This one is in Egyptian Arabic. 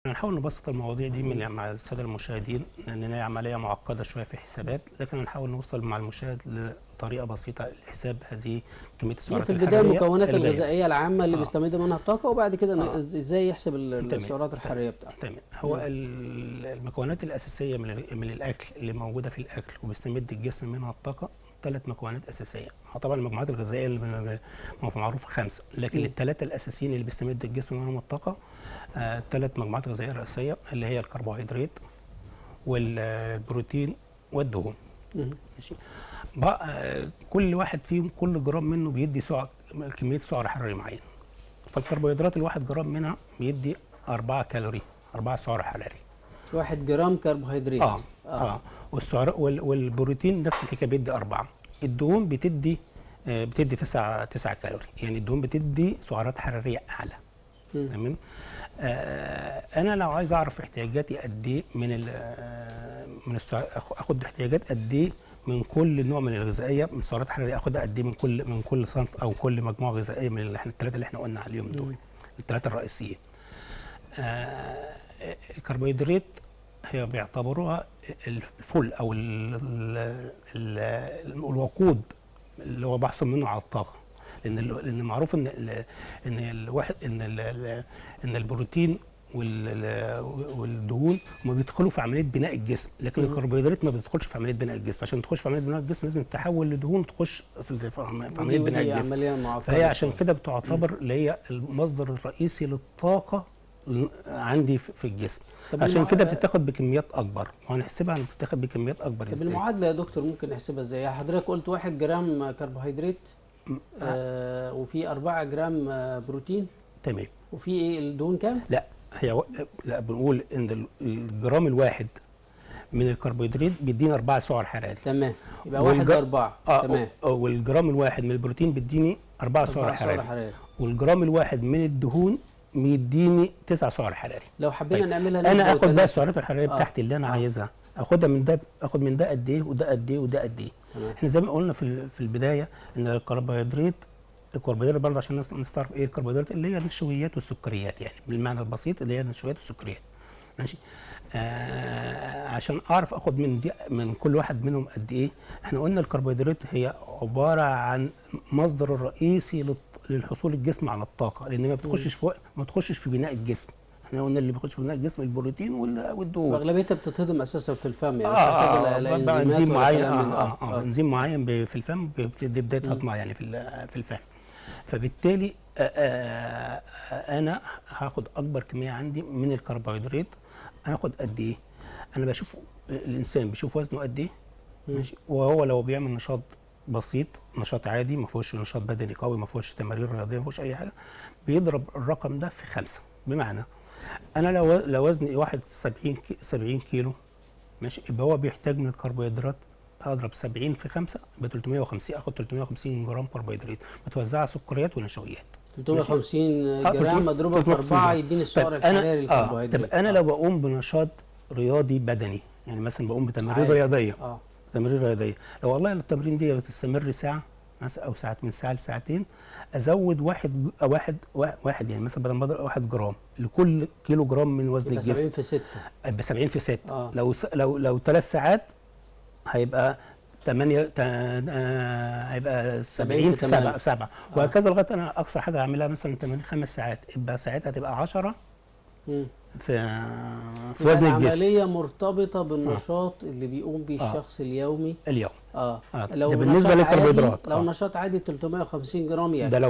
هنحاول نبسط المواضيع دي من مع الساده المشاهدين لان هي عمليه معقده شويه في الحسابات لكن هنحاول نوصل مع المشاهد لطريقه بسيطه لحساب هذه كميه هي السعرات في البدايه الحراريه المكونات الغاية. الغذائيه العامه اللي آه. بيستمد منها الطاقه وبعد كده ن- آه. ازاي يحسب ال- تمام. السعرات الحراريه بتاعته تمام هو مم. ال- المكونات الاساسيه من ال- من الاكل اللي موجوده في الاكل وبيستمد الجسم منها الطاقه ثلاث مكونات اساسيه هو طبعا المجموعات الغذائيه اللي من- م- معروفه خمسه لكن مم. الثلاثه الاساسيين اللي بيستمد الجسم منهم الطاقه ثلاث مجموعات غذائيه رئيسيه اللي هي الكربوهيدرات والبروتين والدهون مم. ماشي بقى آه، كل واحد فيهم كل جرام منه بيدي سعر كميه سعر حراري معين فالكربوهيدرات الواحد جرام منها بيدي 4 كالوري 4 سعر حراري واحد جرام كربوهيدرات اه اه والسعر وال والبروتين نفس الحكايه بيدي 4 الدهون بتدي آه بتدي 9 9 كالوري يعني الدهون بتدي سعرات حراريه اعلى مم. تمام آه انا لو عايز اعرف احتياجاتي قد ايه من ال آه، من السع... آخ- اخد احتياجات قد ايه من كل نوع من الغذائيه من السعرات الحراريه اخدها قد ايه من كل من كل صنف او كل مجموعه غذائيه من اللي احنا الثلاثه اللي احنا قلنا عليهم دول مم. الثلاثه الرئيسيين آه الكربوهيدرات هي بيعتبروها الفل او ال ال ال الوقود اللي هو بحصل منه على الطاقه لان ال- لان معروف ان ال- ان الواحد ان ال- ال- ان البروتين وال- والدهون هم بيدخلوا في عمليه بناء الجسم لكن مم. الكربوهيدرات ما بتدخلش في عمليه بناء الجسم عشان تخش في عمليه بناء الجسم لازم تتحول لدهون وتخش في في عمليه ودي- بناء ودي الجسم عمليه معقده فهي عشان شوية. كده بتعتبر اللي هي المصدر الرئيسي للطاقه ل- عندي في في الجسم طب عشان المع- كده بتتاخد بكميات اكبر وهنحسبها بتتاخد بكميات اكبر طب ازاي المعادله يا دكتور ممكن نحسبها ازاي يعني حضرتك قلت واحد جرام كربوهيدرات م- آه وفي 4 جرام آه، بروتين تمام وفي ايه الدهون كام؟ لا هي و... لا بنقول ان ال- الجرام الواحد من الكربوهيدرات بيديني 4 سعر حراري تمام يبقى والج- واحد لأربعة اه تمام آه، والجرام الواحد من البروتين بيديني 4 سعر أربعة حراري حراري والجرام الواحد من الدهون بيديني 9 سعر حراري لو حبينا طيب، نعملها نسبة انا اخد بقى وتناسب. السعرات الحراريه آه. بتاعتي اللي انا آه. عايزها اخدها من ده اخد من ده قد ايه وده قد ايه وده قد ايه تمام. احنا زي ما قلنا في ال- في البدايه ان الكربوهيدرات الكربوهيدرات برضه عشان الناس الناس تعرف ايه الكربوهيدرات اللي هي النشويات والسكريات يعني بالمعنى البسيط اللي هي النشويات والسكريات ماشي آه عشان اعرف اخد من دي من كل واحد منهم قد ايه احنا قلنا الكربوهيدرات هي عباره عن مصدر الرئيسي للط- للحصول الجسم على الطاقه لان ما بتخشش في وق- ما بتخشش في بناء الجسم احنا قلنا اللي بيخش في بناء الجسم البروتين وال- والدهون واغلبيتها بتتهضم اساسا في الفم يعني اه مش محتاجه اه لا- لا بقى إنزيمات انزيم ولا معين كلام من ده. اه اه, آه. انزيم معين ب- في الفم بيبتدي بدايه مم. هضمها يعني في ال- في الفم فبالتالي آه آه آه انا هاخد اكبر كميه عندي من الكربوهيدرات هاخد قد ايه انا بشوف الانسان بيشوف وزنه قد ايه مم. ماشي وهو لو بيعمل نشاط بسيط نشاط عادي ما فيهوش نشاط بدني قوي ما فيهوش تمارين رياضيه ما فيهوش اي حاجه بيضرب الرقم ده في خمسه بمعنى انا لو لو وزني واحد 70 كي 70 كيلو ماشي يبقى هو بيحتاج من الكربوهيدرات اضرب 70 في 5 يبقى 350 اخد 350 جرام كربوهيدرات متوزعه سكريات ونشويات 350 آه، جرام مضروبه في 350 4 جرام. يديني السعر طب الحراري انا اه للكربوهيدرات طب انا لو بقوم بنشاط رياضي بدني يعني مثلا بقوم بتمارين عادي. رياضيه اه تمارين رياضيه لو والله التمرين دي بتستمر ساعه مثلا او ساعات من ساعه لساعتين ازود واحد أو واحد واحد يعني مثلا بدل ما أضرب واحد جرام لكل كيلو جرام من وزن يبقى 70 الجسم في 6 يبقى 70 في 6 آه. لو س... لو لو ثلاث ساعات هيبقى 8 تا... آه... هيبقى 70 في 7 تمانية. 7 آه. وهكذا لغايه انا اقصى حاجه اعملها مثلا 8 خمس ساعات يبقى ساعتها هتبقى 10 مم. في في يبقى وزن الجسم العمليه مرتبطه بالنشاط اللي بيقوم بيه آه. الشخص اليومي اليوم اه آه. لو ده بالنسبة نشاط عادي- للكربوهيدرات. لو آه. نشاط عادي 350 جرام يعني ده لو